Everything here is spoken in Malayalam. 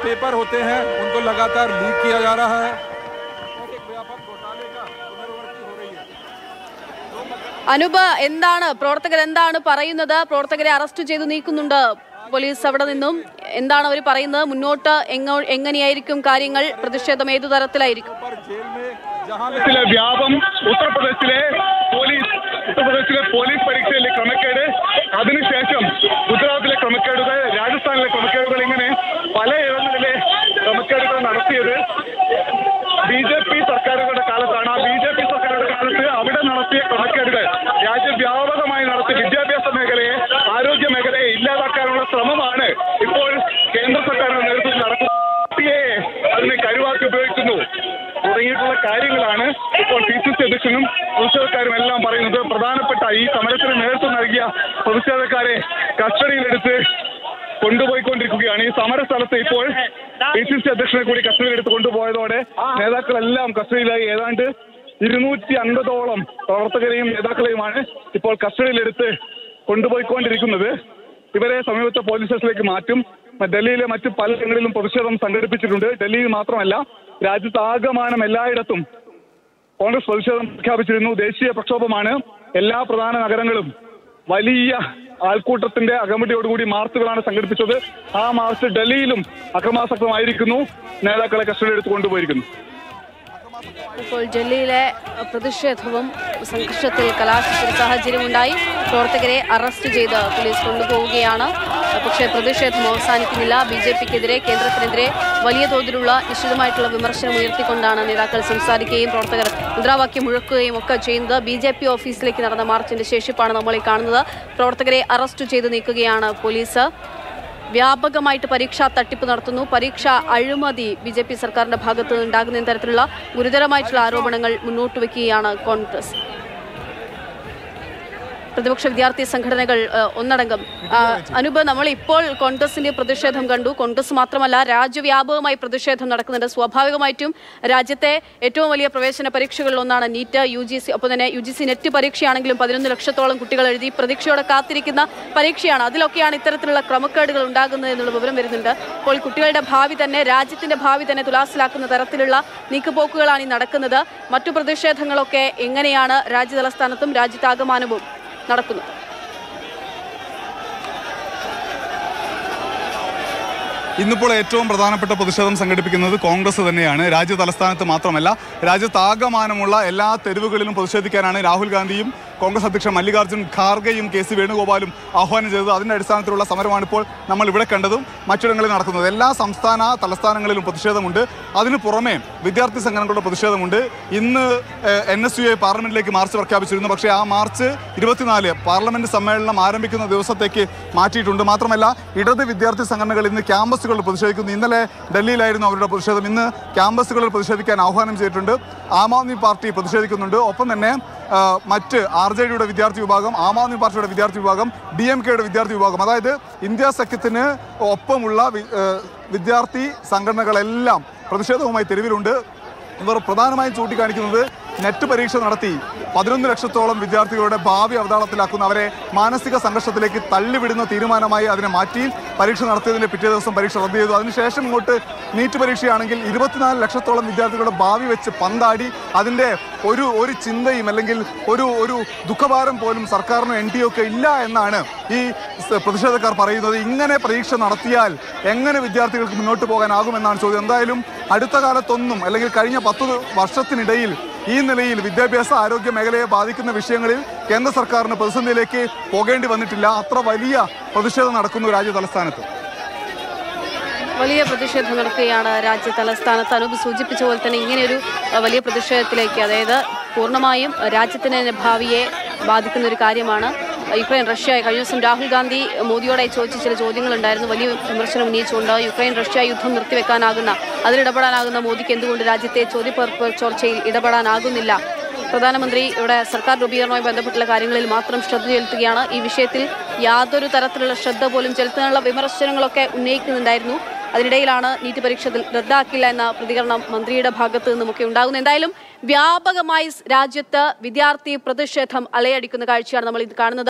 पेपर होते हैं उनको लगातार लीक किया जा रहा है एक व्यापक घोटाले का पुनरावृत्ति हो रही है അനൂപ് എന്താണ് പ്രവർത്തകർ എന്താണ് പറയുന്നത് പ്രവർത്തകരെ അറസ്റ്റ് ചെയ്തു നീക്കുന്നുണ്ട് പോലീസ് അവിടെ നിന്നും എന്താണ് അവർ പറയുന്നത് മുന്നോട്ട് എങ്ങോ എങ്ങനെയായിരിക്കും കാര്യങ്ങൾ പ്രതിഷേധം ഏതു തരത്തിലായിരിക്കും पर जेल में जहां ിലെ വ്യാപം ഉത്തർപ്രദേശിലെ പോലീസ് ഉത്തർപ്രദേശിലെ പോലീസ് പരീക്ഷയിലെ ക്രമക്കേട് അതിനുശേഷം ഗുജറാത്തിലെ ക്രമക്കേടുകൾ രാജസ്ഥാനിലെ ക്രമക്കേടുകൾ ഇങ്ങനെ പലയിടങ്ങളിലെ ക്രമക്കേടുകൾ നടത്തിയത് ബി ജെ പി സർക്കാരുകളുടെ കാലത്താണ് ആ ബി ജെ പി സർക്കാരുകളുടെ കാലത്ത് അവിടെ നടത്തിയ ക്രമക്കേടുകൾ രാജ്യവ്യാപകമായി നടത്തിയ വിദ്യാഭ്യാസ മേഖലയെ ആരോഗ്യ മേഖലയെ ഇല്ലാതാക്കാനുള്ള ശ്രമമാണ് ഇപ്പോൾ കേന്ദ്ര സർക്കാരിന്റെ നേതൃത്വത്തിൽ നടക്കുന്നത് പാർട്ടിയെ അതിനെ കരുവാക്കി ഉപയോഗിക്കുന്നു തുടങ്ങിയിട്ടുള്ള കാര്യങ്ങളാണ് ഇപ്പോൾ പി സി സി അധ്യക്ഷനും പ്രതിഷേധക്കാരും എല്ലാം പറയുന്നത് പ്രധാനപ്പെട്ട ഈ സമരത്തിന് നേതൃത്വം നൽകിയ പ്രതിഷേധക്കാരെ കസ്റ്റഡിയിലെടുത്ത് കൊണ്ടുപോയിക്കൊണ്ടിരിക്കുകയാണ് ഈ സമര സ്ഥലത്ത് ഇപ്പോൾ പി സി സി അധ്യക്ഷനെ കൂടി കസ്റ്റഡിയിലെടുത്ത് കൊണ്ടുപോയതോടെ നേതാക്കളെല്ലാം കസ്റ്റഡിയിലായി ഏതാണ്ട് ഇരുന്നൂറ്റി അൻപതോളം പ്രവർത്തകരെയും നേതാക്കളെയുമാണ് ഇപ്പോൾ കസ്റ്റഡിയിലെടുത്ത് കൊണ്ടുപോയിക്കൊണ്ടിരിക്കുന്നത് ഇവരെ സമീപത്തെ പോലീസ് സ്റ്റേഷനിലേക്ക് മാറ്റും ഡൽഹിയിലെ മറ്റ് പലയിടങ്ങളിലും പ്രതിഷേധം സംഘടിപ്പിച്ചിട്ടുണ്ട് ഡൽഹിയിൽ മാത്രമല്ല രാജ്യത്താകമാനം എല്ലായിടത്തും കോൺഗ്രസ് പ്രതിഷേധം പ്രഖ്യാപിച്ചിരുന്നു ദേശീയ പ്രക്ഷോഭമാണ് എല്ലാ പ്രധാന നഗരങ്ങളും വലിയ ആൾക്കൂട്ടത്തിന്റെ അകമ്പടിയോടുകൂടി മാർച്ചുകളാണ് സംഘടിപ്പിച്ചത് ആ മാർച്ച് ഡൽഹിയിലും അക്രമാസക്തമായിരിക്കുന്നു നേതാക്കളെ കസ്റ്റഡിയെടുത്ത് കൊണ്ടുപോയിരിക്കുന്നു ഇപ്പോൾ ഡൽഹിയിലെ അഹ്, പ്രതിഷേധവും സംഘർഷത്തിൽ കലാശിച്ച സാഹചര്യമുണ്ടായി പ്രവർത്തകരെ അറസ്റ്റ് ചെയ്ത് പോലീസ് കൊണ്ടുപോവുകയാണ് പക്ഷേ പ്രതിഷേധം അവസാനിക്കുന്നില്ല ബി ജെ പിക്കെതിരെ കേന്ദ്രത്തിനെതിരെ വലിയ തോതിലുള്ള നിശ്ചിതമായിട്ടുള്ള വിമർശനം ഉയർത്തിക്കൊണ്ടാണ് നേതാക്കൾ സംസാരിക്കുകയും പ്രവർത്തകർ മുദ്രാവാക്യം മുഴക്കുകയും ഒക്കെ ചെയ്യുന്നത് ബി ജെ പി ഓഫീസിലേക്ക് നടന്ന മാർച്ചിന്റെ ശേഷിപ്പാണ് നമ്മൾ ഈ കാണുന്നത് പ്രവർത്തകരെ അറസ്റ്റ് ചെയ്ത് നീക്കുകയാണ് പോലീസ് വ്യാപകമായിട്ട് പരീക്ഷാ തട്ടിപ്പ് നടത്തുന്നു പരീക്ഷാ അഴിമതി ബി ജെ പി സർക്കാരിന്റെ ഭാഗത്ത് നിന്നുണ്ടാകുന്ന തരത്തിലുള്ള ഗുരുതരമായിട്ടുള്ള ആരോപണങ്ങൾ മുന്നോട്ട് വയ്ക്കുകയാണ് കോൺഗ്രസ് പ്രതിപക്ഷ വിദ്യാർത്ഥി സംഘടനകൾ ഏഹ്, ഒന്നടങ്കം ആ, അനൂപ് നമ്മൾ ഇപ്പോൾ കോൺഗ്രസിന്റെ പ്രതിഷേധം കണ്ടു കോൺഗ്രസ് മാത്രമല്ല രാജ്യവ്യാപകമായി പ്രതിഷേധം നടക്കുന്നുണ്ട് സ്വാഭാവികമായിട്ടും രാജ്യത്തെ ഏറ്റവും വലിയ പ്രവേശന പരീക്ഷകളിൽ ഒന്നാണ് നീറ്റ് യു ജി സി ഒപ്പം തന്നെ യു ജി സി നെറ്റ് പരീക്ഷയാണെങ്കിലും പതിനൊന്ന് ലക്ഷത്തോളം കുട്ടികൾ എഴുതി പ്രതീക്ഷയോടെ കാത്തിരിക്കുന്ന പരീക്ഷയാണ് അതിലൊക്കെയാണ് ഇത്തരത്തിലുള്ള ക്രമക്കേടുകൾ ഉണ്ടാകുന്നത് എന്നുള്ള വിവരം വരുന്നുണ്ട് അപ്പോൾ കുട്ടികളുടെ ഭാവി തന്നെ രാജ്യത്തിന്റെ ഭാവി തന്നെ തുലാസിലാക്കുന്ന തരത്തിലുള്ള നീക്കുപോക്കുകളാണ് ഈ നടക്കുന്നത് മറ്റു പ്രതിഷേധങ്ങളൊക്കെ എങ്ങനെയാണ് രാജ്യതലസ്ഥാനത്തും രാജ്യത്താകമാനവും നടക്കുന്നത് ഇന്നിപ്പോൾ ഏറ്റവും പ്രധാനപ്പെട്ട പ്രതിഷേധം സംഘടിപ്പിക്കുന്നത് കോൺഗ്രസ് തന്നെയാണ് രാജ്യ തലസ്ഥാനത്ത് മാത്രമല്ല രാജ്യത്താകമാനമുള്ള എല്ലാ തെരുവുകളിലും പ്രതിഷേധിക്കാനാണ് രാഹുൽ ഗാന്ധിയും കോൺഗ്രസ് അധ്യക്ഷൻ മല്ലികാർജ്ജുൻ ഖാർഗെയും കെ സി വേണുഗോപാലും ആഹ്വാനം ചെയ്തത് അതിന്റെ അടിസ്ഥാനത്തിലുള്ള സമരമാണ് ഇപ്പോൾ നമ്മൾ ഇവിടെ കണ്ടതും മറ്റിടങ്ങളിൽ നടക്കുന്നത് എല്ലാ സംസ്ഥാന തലസ്ഥാനങ്ങളിലും പ്രതിഷേധമുണ്ട് അതിനു പുറമെ വിദ്യാർത്ഥി സംഘടനകളുടെ പ്രതിഷേധമുണ്ട് ഇന്ന് എൻ എസ് യു എ പാർലമെന്റിലേക്ക് മാർച്ച് പ്രഖ്യാപിച്ചിരുന്നു പക്ഷേ ആ മാർച്ച് ഇരുപത്തിനാല് പാർലമെന്റ് സമ്മേളനം ആരംഭിക്കുന്ന ദിവസത്തേക്ക് മാറ്റിയിട്ടുണ്ട് മാത്രമല്ല ഇടത് വിദ്യാർത്ഥി സംഘടനകൾ ഇന്ന് ക്യാമ്പസുകളിൽ പ്രതിഷേധിക്കുന്നു ഇന്നലെ ഡൽഹിയിലായിരുന്നു അവരുടെ പ്രതിഷേധം ഇന്ന് ക്യാമ്പസുകളിൽ പ്രതിഷേധിക്കാൻ ആഹ്വാനം ചെയ്തിട്ടുണ്ട് ആം ആദ്മി പാർട്ടി പ്രതിഷേധിക്കുന്നുണ്ട് ഒപ്പം തന്നെ ആ, മറ്റ് ആർ ജെ ഡിയുടെ വിദ്യാർത്ഥി വിഭാഗം ആം ആദ്മി പാർട്ടിയുടെ വിദ്യാർത്ഥി വിഭാഗം ഡി എം കെയുടെ വിദ്യാർത്ഥി വിഭാഗം അതായത് ഇന്ത്യ സഖ്യത്തിന് ഒപ്പമുള്ള വി- ഏ, വിദ്യാർത്ഥി സംഘടനകളെല്ലാം പ്രതിഷേധവുമായി തെരുവിലുണ്ട് ഇവർ പ്രധാനമായും ചൂണ്ടിക്കാണിക്കുന്നത് നെറ്റ് പരീക്ഷ നടത്തി പതിനൊന്ന് ലക്ഷത്തോളം വിദ്യാർത്ഥികളുടെ ഭാവി അവതാളത്തിലാക്കുന്ന അവരെ മാനസിക സംഘർഷത്തിലേക്ക് തള്ളിവിടുന്ന തീരുമാനമായി അതിനെ മാറ്റി പരീക്ഷ നടത്തിയതിന്റെ പിറ്റേ ദിവസം പരീക്ഷ റദ്ദ് ചെയ്തു അതിനുശേഷം ഇങ്ങോട്ട് നീറ്റ് പരീക്ഷയാണെങ്കിൽ ഇരുപത്തിനാല് ലക്ഷത്തോളം വിദ്യാർത്ഥികളുടെ ഭാവി വെച്ച് പന്താടി അതിന്റെ ഒരു ഒരു ചിന്തയും അല്ലെങ്കിൽ ഒരു ഒരു ദുഃഖഭാരം പോലും സർക്കാരിനും എൻ ഡി ഒക്കെ ഇല്ല എന്നാണ് ഈ സ- പ്രതിഷേധക്കാർ പറയുന്നത് ഇങ്ങനെ പരീക്ഷ നടത്തിയാൽ എങ്ങനെ വിദ്യാർത്ഥികൾക്ക് മുന്നോട്ട് പോകാനാകുമെന്നാണ് ചോദ്യം എന്തായാലും അടുത്ത കാലത്തൊന്നും അല്ലെങ്കിൽ കഴിഞ്ഞ പത്ത് വർഷത്തിനിടയിൽ ഈ നിലയിൽ വിദ്യാഭ്യാസ ആരോഗ്യ മേഖലയെ ബാധിക്കുന്ന വിഷയങ്ങളിൽ കേന്ദ്ര സർക്കാരിന് പ്രതിസന്ധിയിലേക്ക് പോകേണ്ടി വന്നിട്ടില്ല അത്ര വലിയ പ്രതിഷേധം നടക്കുന്നു രാജ്യ തലസ്ഥാനത്ത് വലിയ പ്രതിഷേധം നടക്കുകയാണ് രാജ്യ തലസ്ഥാനത്ത് അനൂപ് സൂചിപ്പിച്ച പോലെ തന്നെ ഇങ്ങനെയൊരു അഹ്, വലിയ പ്രതിഷേധത്തിലേക്ക് അതായത് പൂർണ്ണമായും രാജ്യത്തിന്റെ തന്നെ ഭാവിയെ ബാധിക്കുന്ന ഒരു കാര്യമാണ് യുക്രൈൻ റഷ്യ കഴിഞ്ഞ ദിവസം രാഹുൽ ഗാന്ധി മോദിയോടായി ചോദിച്ച ചില ചോദ്യങ്ങളുണ്ടായിരുന്നു വലിയ വിമർശനം ഉന്നയിച്ചുകൊണ്ട് യുക്രൈൻ റഷ്യ യുദ്ധം നിർത്തിവെക്കാനാകുന്ന അതിലിടപെടാനാകുന്ന മോദിക്ക് എന്തുകൊണ്ട് രാജ്യത്തെ ചോദ്യപേർപ്പ് ചോർച്ചയിൽ ഇടപെടാനാകുന്നില്ല പ്രധാനമന്ത്രി ഇവിടെ സർക്കാർ രൂപീകരണവുമായി ബന്ധപ്പെട്ടുള്ള കാര്യങ്ങളിൽ മാത്രം ശ്രദ്ധ ചെലുത്തുകയാണ് ഈ വിഷയത്തിൽ യാതൊരു തരത്തിലുള്ള ശ്രദ്ധ പോലും ചെലുത്താനുള്ള വിമർശനങ്ങളൊക്കെ ഉന്നയിക്കുന്നുണ്ടായിരുന്നു അതിനിടയിലാണ് നീറ്റ് പരീക്ഷ റദ്ദാക്കില്ല എന്ന പ്രതികരണം മന്ത്രിയുടെ ഭാഗത്ത് നിന്നുമൊക്കെ ഉണ്ടാകുന്നത് എന്തായാലും വ്യാപകമായി രാജ്യത്ത് വിദ്യാർത്ഥി പ്രതിഷേധം അലയടിക്കുന്ന കാഴ്ചയാണ് നമ്മൾ ഇത് കാണുന്നത്